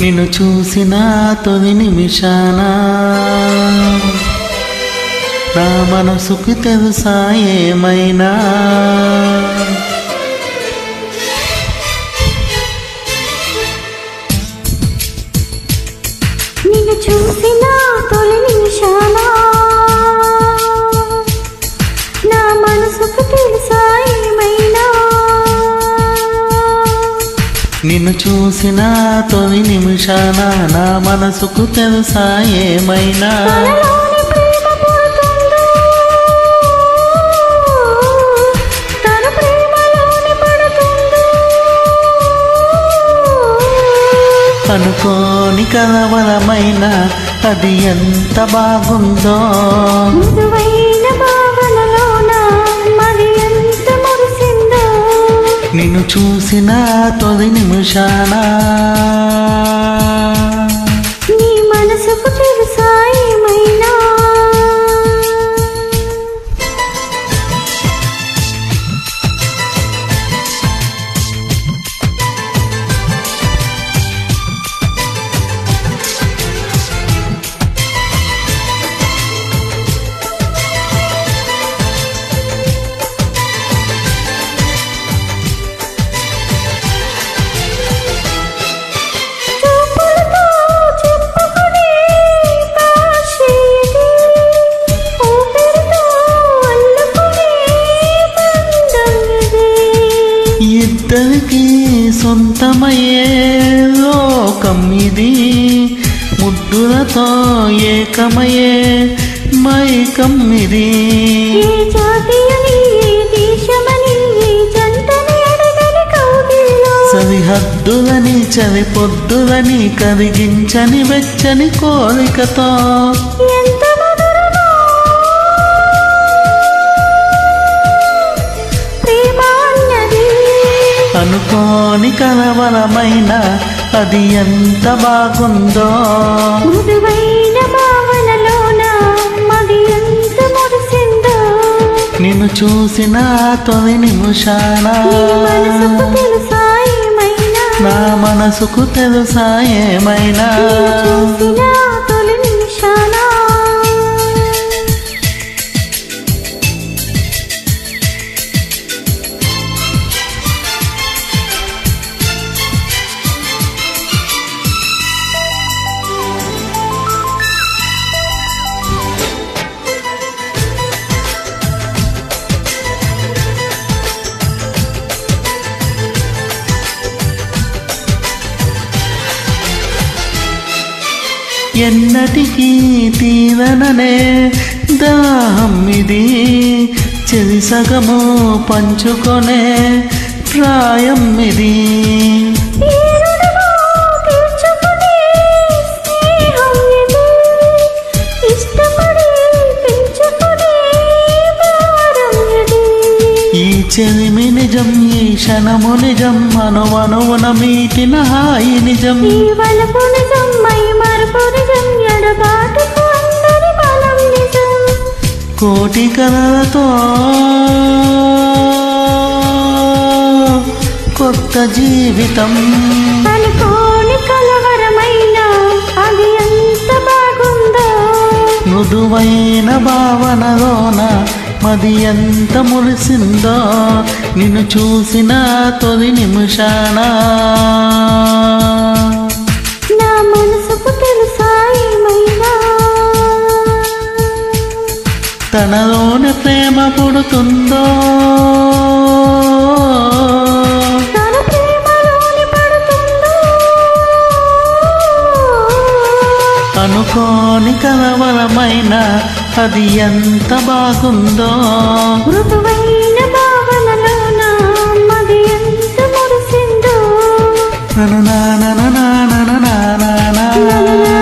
నిన్ను చూసిన తొలి నిమిషాన నా మనసుకు తెలుసా ఏమైనా నిన్ను చూసిన తొలి నిమిషాన నా మనసుకు తెలుసా ఏమైనా నిన్ను చూసిన తొలి నిమిషాన నా మనసుకు తెలుసా ఏమైనా తనలోని ప్రేమ పుడుతుందో తన ప్రేమలోని పడుతుందో అనుకోని కలవరమైన అది ఎంత బాగుందో మృదువైన భావనలోన మరి ఎంత మురిసిందో నిన్ను చూసిన తొలి నిమిషాన నీ మనసుకు తెలుసా ఏమైనా చూపులతో చెప్పుకునే భాష ఇది. ఊపిరితో అల్లుకునే బంధం ఇది. ఇద్దరికి సొంతమయ్యే లోకం ఇది ముద్దులతో ఏకమయ్యే మైకం ఇది ఏ జాతి అని, ఏ దేశమని, ఏ జంటని అడగని కౌగిల్లో. సరిహద్దులని చలి పొద్దులని కరిగించని వెచ్చని కోరికతో ఎంత మధురమో. ప్రేమ అన్నది అనుకోని కలవరమైన అది ఎంత బాగుందో మృదువైన భావనలోన మది ఎంత మురిసిందో నిన్ను చూసిన తొలి నిమిషాన నీ మనసుకు తెలుసా ఏమైనా నా మనసుకు తెలుసా ఏమైనా నిన్ను చూసిన తొలి నిమిషాన ఎన్నటికీ తీరననే దాహం ఇది చెలి సగము పంచుకొనే ప్రాయం ఇది ఈ రుణము తీర్చుకునే స్నేహం ఇది. ఇష్టపడి పెంచుకునే భారం ఇది. ఈ చెలిమి నిజం ఈ క్షణము నిజం అనువనువున మీటిన హాయి నిజం ఈ వలపు నిజం మై మరుపు నిజం ఎడబాటుకు అందరి బలం నిజం కోటి కలలతో కొత్త జీవితం అనుకోని కలవరమైన అది ఎంత బాగుందో మృదువైన భావనలోన మది ఎంత మురిసిందో నిన్ను చూసిన తొలి నిమిషాన నా మనసుకు తెలుసా ఏమైనా తనలోని ప్రేమ పుడుతుందో తన ప్రేమలోని పడుతుందో అనుకోని కలవరమైన అది ఎంత బాగుందో మృదువైన భావనలోన మది ఎంత మురిసిందో నన నా నా నా నా నా నా నా నా. నా నా నా